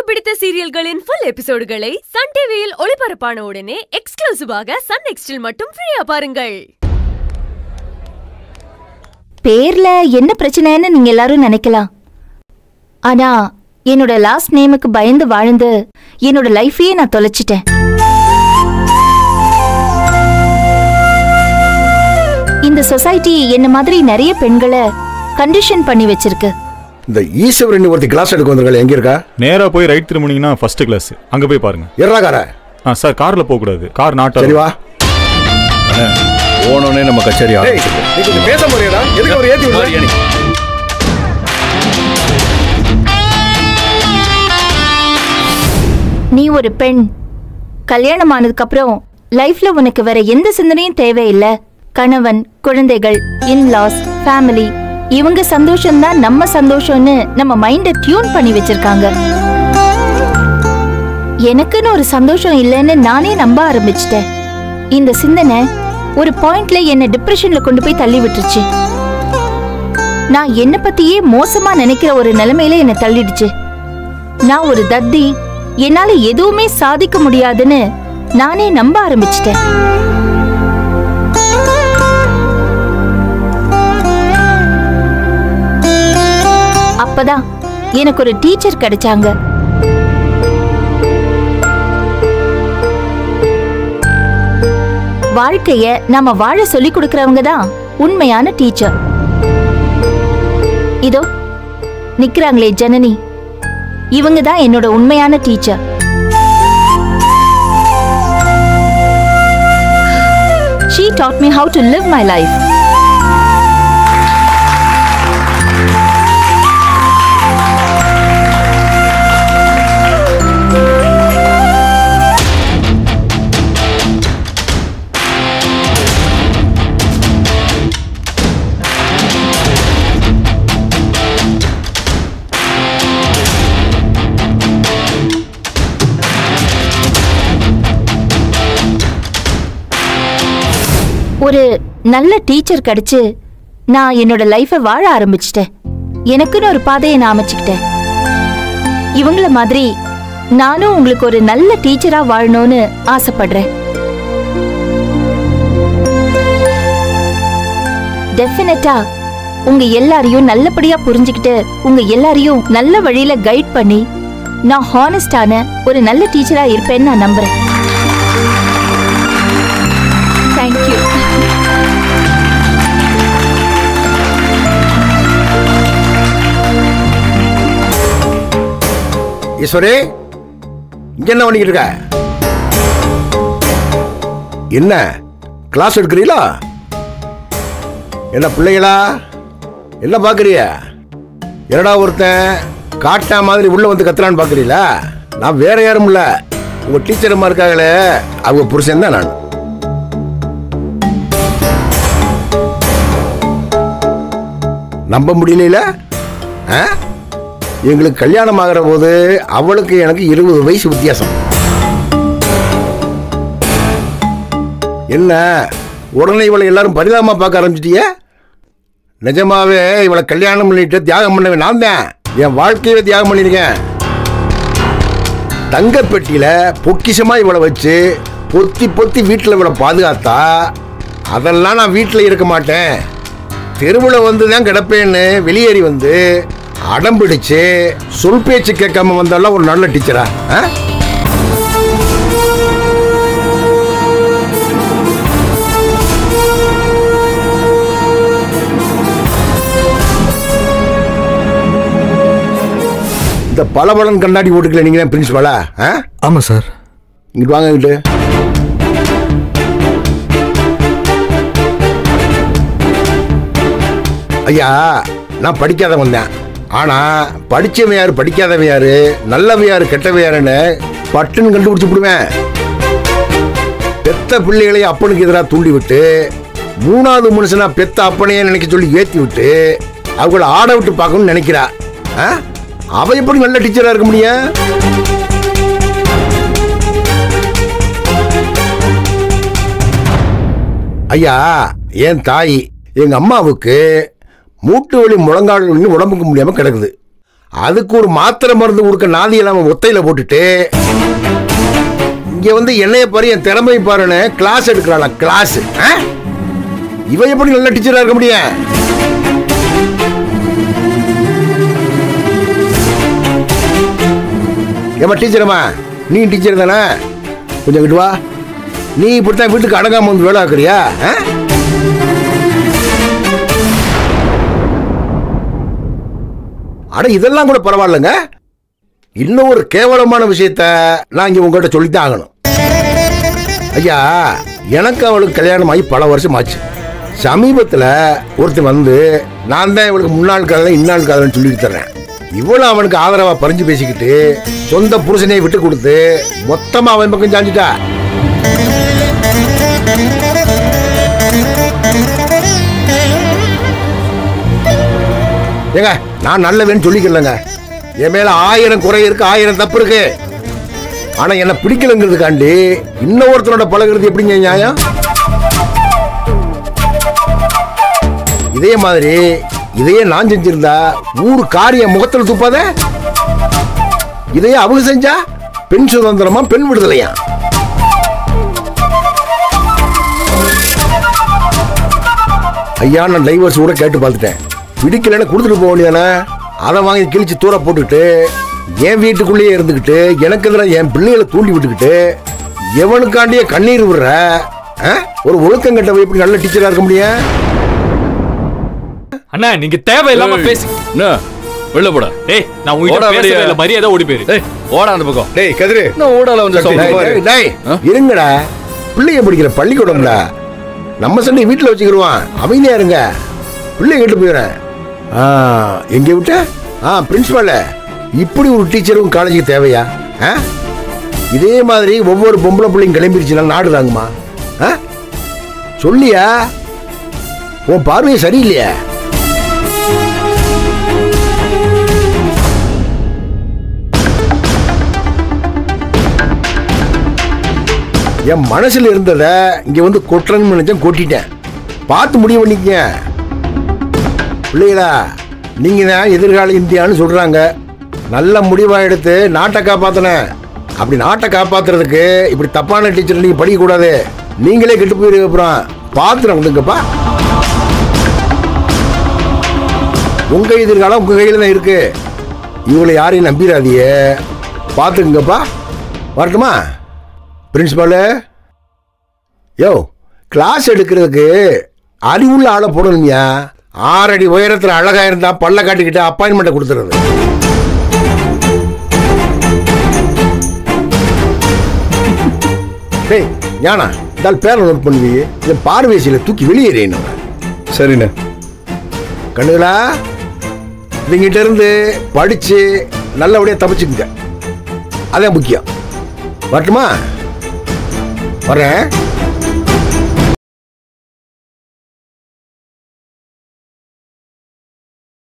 பிடித்த சீரியல்களின் full எபிசோடுகளை Sun டிவியில் ஒளிபரப்பான உடனே எக்ஸ்க்ளூசிவாக சன் நெக்ஸ்டில் மட்டும் ஃப்ரீயா பாருங்கள் பேர்ல என்ன பிரச்சனைன்னு நீங்க எல்லாரும் நினைக்கலாம் ஆனா என்னோட லாஸ்ட் நேமுக்கு பயந்து வாழ்ந்து என்னோட லைஃபையே நான் தொலைச்சிட்டேன் இந்த சொசைட்டி என்ன மாதிரி நிறைய பெண்களை கண்டிஷன் பண்ணி வச்சிருக்கு இந்த ஈஸ்வரன் ஒருத்தி கிளாஸ் எடுக்க வந்திருக்கல எங்க இருக்கா நேரா போய் ரைட் திரும்பினீங்கன்னா ஃபர்ஸ்ட் கிளாஸ் அங்க போய் பாருங்க எறாக்கார ஆ சார் கார்ல போக கூடாது கார் நாட் சரி வா போனோடனே நம்ம கச்சேரி டேய், ஆரம்பிச்சிடும். நீ கொஞ்சம் பேச முடியாதா எதுக்கு அவர் ஏத்தி விடுற? மாரியாணி. நீ ஒரு பெண் கல்யாணம் ஆனதுக்கு அப்புறம் லைஃப்ல உனக்கு வேற எந்த சிந்தனையும் தேவையில்லை கணவன் குழந்தைகள் இன்லாஸ் ஃபேமிலி இவங்க சந்தோஷம்தான் நம்ம சந்தோஷம்னு நம்ம மைண்ட டியூன் பண்ணி வச்சிருக்காங்க எனக்குன்னு ஒரு சந்தோஷம் இல்லைன்னு நானே நம்ப ஆரம்பிச்சிட்டேன் இந்த சிந்தனை ஒரு பாயிண்ட்ல என்ன டிப்ரெஷன்ல கொண்டு போய் தள்ளி விட்டுருச்சு நான் என்ன பத்தியே மோசமா நினைக்கிற ஒரு நிலைமையில என்ன தள்ளிடுச்சு நான் ஒரு தத்தி என்னால எதுவுமே சாதிக்க முடியாதுன்னு நானே நம்ப ஆரம்பிச்சிட்டேன் அப்பதான் எனக்கு ஒரு டீச்சர் கிடைச்சாங்க வாழ்க்கைய நாம வாழ சொல்லி கொடுக்கறவங்க தான் உண்மையான டீச்சர் இதோ நிக்கிறாங்களே ஜனனி இவங்க தான் என்னோட உண்மையான teacher She taught me how to live my life. ஒரு நல்ல டீச்சர் கிடைச்சு நான் என்னோட லைஃபை வாழ ஆரம்பிச்சிட்டேன் எனக்குன்னு ஒரு பாதையை நான் அமைச்சுக்கிட்டேன் இவங்கள மாதிரி நானும் உங்களுக்கு ஒரு நல்ல டீச்சரா வாழணும்னு ஆசைப்படுறேன் டெஃபினட்டா உங்க எல்லாரையும் நல்லபடியா புரிஞ்சுக்கிட்டு உங்க எல்லாரையும் நல்ல வழியில கைட் பண்ணி நான் ஹானஸ்டான ஒரு நல்ல டீச்சரா இருப்பேன்னு நான் நம்புறேன் தேங்க்யூ ஈஸ்வரி இங்க என்ன பண்ணிக்கிட்டு இருக்க என்ன கிளாஸ் எடுக்கிறீங்களா என்ன பிள்ளைகளா என்ன பாக்குறிய என்னடா ஒருத்தன் காட்டா மாதிரி உள்ள வந்து கத்துறான்னு பாக்குறீங்களா நான் வேற யாரும் இல்ல உங்க டீச்சர் அம்மா இருக்காங்களே அவங்க புருஷன் தான் நான் நம்ப முடியல ஆ எங்களுக்கு கல்யாணம் ஆகிற போது அவளுக்கு எனக்கு இருபது வயசு வித்தியாசம் என்ன உடனே இவளை எல்லாரும் பரிதாபமா பார்க்க ஆரம்பிச்சிட்டிய நிஜமாவே இவளை கல்யாணம் பண்ணிட்டு தியாகம் பண்ணவே நான் தான் என் வாழ்க்கையவே தியாகம் பண்ணியிருக்கேன் தங்க பெட்டியில பொக்கிஷமா இவளை வச்சு பொத்தி பொத்தி வீட்டில் இவளை பாதுகாத்தா அதெல்லாம் நான் வீட்டில் இருக்க மாட்டேன் தெருவில் வந்து தான் கிடப்பேன்னு வெளியேறி வந்து அடம் பிடிச்சு சொல் பேச்சு கேட்காம வந்தாலும் ஒரு நல்ல டீச்சரா ஆ? இந்த பலபலன் கண்ணாடி போட்டுக்கல நீங்க தான் பிரின்சிபாலா ஆ ஆமா சார் இங்கிட்டு வாங்க இங்கிட்டு ஐயா நான் படிக்காதவன் தான் ஆனா படிச்சவன் யாரு படிக்காதவன் யாரு நல்லவன் யாரு கெட்டவன் யாருன்னு பட்டுன்னு கண்டுபிடிச்சு விடுவேன் பெத்த பிள்ளைகளை அப்பனுக்கு எதிராக தூண்டி விட்டு மூணாவது மனுஷனா பெத்த அப்பனையே நினைக்க சொல்லி ஏத்தி விட்டு அவங்கள ஆட விட்டு பார்க்கணும்னு நினைக்கிறா ஆ? அவ எப்படி நல்ல டீச்சரா இருக்க முடியும் ஐயா என் தாய் எங்க அம்மாவுக்கு மூட்டு வலி முழங்கால் வலி உடம்புக்கு முடியாம கிடக்குது அதுக்கு ஒரு மாத்திரை மருந்து கொடுக்க நாதி இல்லாம ஒத்தையில போட்டுட்டு இங்க வந்து என்னைய பாரு என் திறமை பாருன்னு கிளாஸ் எடுக்கிறாளா கிளாஸ் இவ எப்படி நல்ல டீச்சரா இருக்க முடியும் ஏமா டீச்சரம்மா நீ டீச்சர் தானே கொஞ்சம் கிட்டு வா நீ இப்படித்தான் வீட்டுக்கு அடங்காம வந்து வேலை ஆக்குறியா ஆ? அட இதெல்லாம் கூட பரவாயில்லைங்க இன்னும் ஒரு கேவலமான விஷயத்த நான் இங்க உங்ககிட்ட சொல்லித்தான் ஆகணும் ஐயா எனக்கு அவளுக்கு கல்யாணம் ஆகி பல வருஷம் ஆச்சு சமீபத்தில் ஒருத்தன் வந்து நான் தான் இவளுக்கு முன்னாள் காதலன் இன்னாள் காதலன் சொல்லிட்டு தர்றேன் இவளும் அவனுக்கு ஆதரவா பறிஞ்சு பேசிக்கிட்டு சொந்த புருஷனை விட்டு கொடுத்து மொத்தமா அவன் பக்கம் சாஞ்சிட்டா ஏங்க நான் நல்லவன்னு சொல்லிக்கலங்க என் மேல ஆயிரம் குறை இருக்கு ஆயிரம் தப்பு இருக்கு ஆனா என்ன பிடிக்கலங்கிறதுக்காண்டி இன்னொருத்தனோட பழகுறது எப்படிங்க நியாயம் இதே மாதிரி இதையே நான் செஞ்சிருந்தா ஊர் காரிய முகத்துல துப்பாத இதையே அவங்க செஞ்சா பெண் சுதந்திரமா பெண் விடுதலையா ஐயா நான் டைவர்ஸ் கூட கேட்டு பார்த்துட்டேன் பிடிக்கலன்னு கொடுத்துட்டு போக வேண்டியதானே அதை வாங்கி கிழிச்சு தூர போட்டுக்கிட்டு என் வீட்டுக்குள்ளேயே இருந்துக்கிட்டு எனக்கு எதிராக என் பிள்ளைகளை தூண்டி விட்டுக்கிட்டு எவனுக்காண்டியே கண்ணீர் விடுற ஆ? ஒரு ஒழுக்கம் கட்ட எப்படி நல்ல டீச்சரா இருக்க முடியும் அண்ணா நீங்க தேவையில்லாம ஏய், பேசி என்ன வெளில போடா டேய் நான் உங்ககிட்ட ஓடா பேசவே வெளியே. இல்ல மரியாதை ஓடி போயிரு டேய் ஓடா அந்த பக்கம் டேய் கதிரு என்ன ஓடால வந்து டேய், சவுண்ட் டேய், டேய், ஆ? இருங்கடா பிள்ளைய படிக்கிற பள்ளிக்கூடம்ல நம்ம சண்டை வீட்டில் வச்சுக்கிடுவான் அமைதியா இருங்க பிள்ளைய கேட்டு போயிடுறேன் ஆ எங்க விட்ட ஆ பிரின்சிபால இப்படி ஒரு டீச்சரும் காலேஜுக்கு தேவையா ஆ இதே மாதிரி ஒவ்வொரு பொம்பளை பிள்ளைங்க கிளம்பிருச்சுன்னா நாடு தாங்குமா ஆ சொல்லியா உன் பார்வையே சரியில்லையா என் மனசுல இருந்ததை இங்க வந்து கொட்டுறேன்னு நினைச்சேன் கொட்டிட்டேன் பார்த்து முடிவு பண்ணிக்கங்க பிள்ளைகளா நீங்க தான் எதிர்கால இந்தியான்னு சொல்றாங்க நல்ல முடிவா எடுத்து நாட்டை காப்பாத்தனேன் அப்படி நாட்டை காப்பாத்துறதுக்கு இப்படி தப்பான டீச்சர் நீங்க படிக்க கூடாது நீங்களே கெட்டு போயிருக்க அப்புறம் பாத்துறேன் விடுங்கப்பா உங்க எதிர்காலம் உங்க கையில தான் இருக்கு இவங்களை யாரையும் நம்பிடாதீங்க பார்த்துக்குங்கப்பா வரட்டுமா பிரின்சிபாலு யோ கிளாஸ் எடுக்கிறதுக்கு அறிவுள்ள ஆளை போடணும்யா ஆறடி உயரத்தில் அழகா இருந்தா பல்ல காட்டிக்கிட்டு அப்பாயின்மெண்ட்டை கொடுத்துறது டேய் ஞானா இதால் பேரை நோட் பண்ணுவி என் பார்வைசியில் தூக்கி வெளியேறியணும் சரிண்ணே கண்ணுகளா இவங்கிட்ட இருந்து படிச்சு நல்லபடியாக தப்பிச்சுக்குங்க அதான் முக்கியம் வரட்டுமா வரேன்